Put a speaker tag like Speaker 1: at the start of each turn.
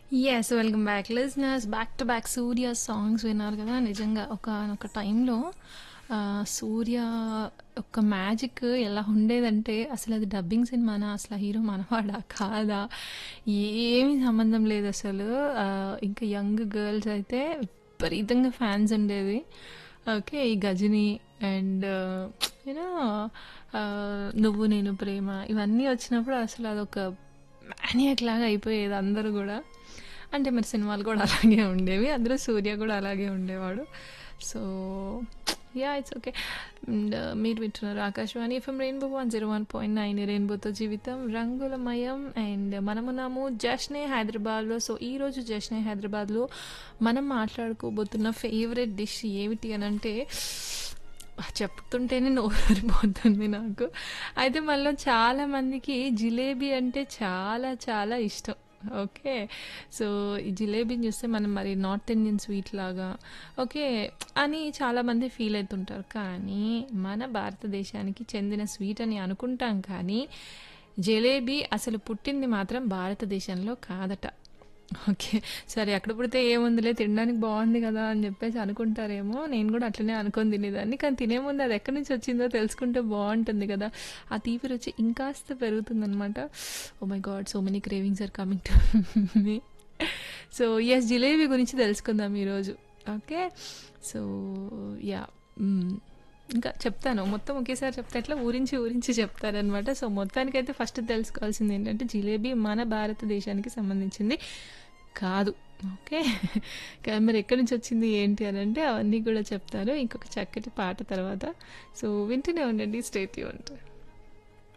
Speaker 1: Yes. Welcome back. Listeners back to back 'Surya' songs విన్నారు కదా! నిజంగా ఒకానొక టైంలో ఆహ్, 'సూర్య' యొక్క మ్యాజిక్ ఎలా ఉండేదంటే అసలది డబ్బింగ్ సినిమానా? అసలు ఆ హీరో మనవాడా? కాదా? ఏమీ సంబంధం లేదసలు. ఆహ్, ఇంకా యంగ్ గర్ల్స్ అయితే విపరీతంగా ఫ్యాన్స్ ఉండేది. ఓకే. ఈ 'గజిని' అండ్ యూ నో ఆహ్, 'నువ్వు నేను ప్రేమ' ఇవన్నీ వచ్చినప్పుడు అసలు అదొక మ్యానియాక్ లాగా అయిపోయేది అందరూ గూడా. అంటే మరి సినిమాలు కూడా అలాగే ఉండేవి. అందులో 'సూర్య' కూడా అలాగే ఉండేవాడు. So yeah! It's okay. And మీరు వింటున్నారు ఆకాశవాణి ఎఫ్ఎం రెయిన్బో 101.9 రెయిన్బోతో జీవితం రంగులమయం. అండ్ మనమున్నాము జశ్నే హైదరాబాద్‌లో. సో ఈరోజు జశ్నే హైదరాబాద్‌లో మనం మాట్లాడుకోబోతున్న ఫేవరెట్ డిష్ ఏమిటి అనంటే చెప్తుంటేనే నోరూరిపోతుంది నాకు. అయితే మనలో చాలా మందికి జిలేబీ అంటే చాలా చాలా ఇష్టం. ఓకే. సో ఈ జిలేబీని చూస్తే మనం మరి నార్త్ ఇండియన్ స్వీట్ లాగా ఓకే అని చాలామంది ఫీల్ అయితుంటారు. కానీ మన భారతదేశానికి చెందిన స్వీట్ అని అనుకుంటాం కానీ జిలేబీ అసలు పుట్టింది మాత్రం భారతదేశంలో కాదట. ఓకే. సరే అక్కడ పుడితే ఏముందిలే తినడానికి బావుంది కదా! అని చెప్పేసి అనుకుంటారేమో. నేను కూడా అట్లనే అనుకోని తినేదాన్ని. కానీ తినే ముందు అది ఎక్కడి నుంచి వచ్చిందో తెలుసుకుంటే బావుంటుంది కదా! ఆ తీపి రుచి ఇంకాస్త పెరుగుతుందనమాట. Oh my God! So many cravings are coming to me. So yes jalebi గురించి తెలుసుకుందాం ఈరోజు. ఓకే. So yeah! హ్మ్. ఇంకా చెప్తాను. మొత్తం ఒకేసారి చెప్తే ఎట్లా ఊరించి ఊరించి చెప్తారనమాట. సో మొత్తానికైతే ఫస్ట్ తెలుసుకోవాల్సింది ఏంటంటే జిలేబీ మన భారతదేశానికి సంబంధించింది కాదు. ఓకే. కానీ మరి ఎక్కడి నుంచి వచ్చింది ఏంటి అనంటే అవన్నీ కూడా చెప్తాను. ఇంకొక చక్కటి పాట తర్వాత. సో వింటూనే ఉండండి. Stay tuned.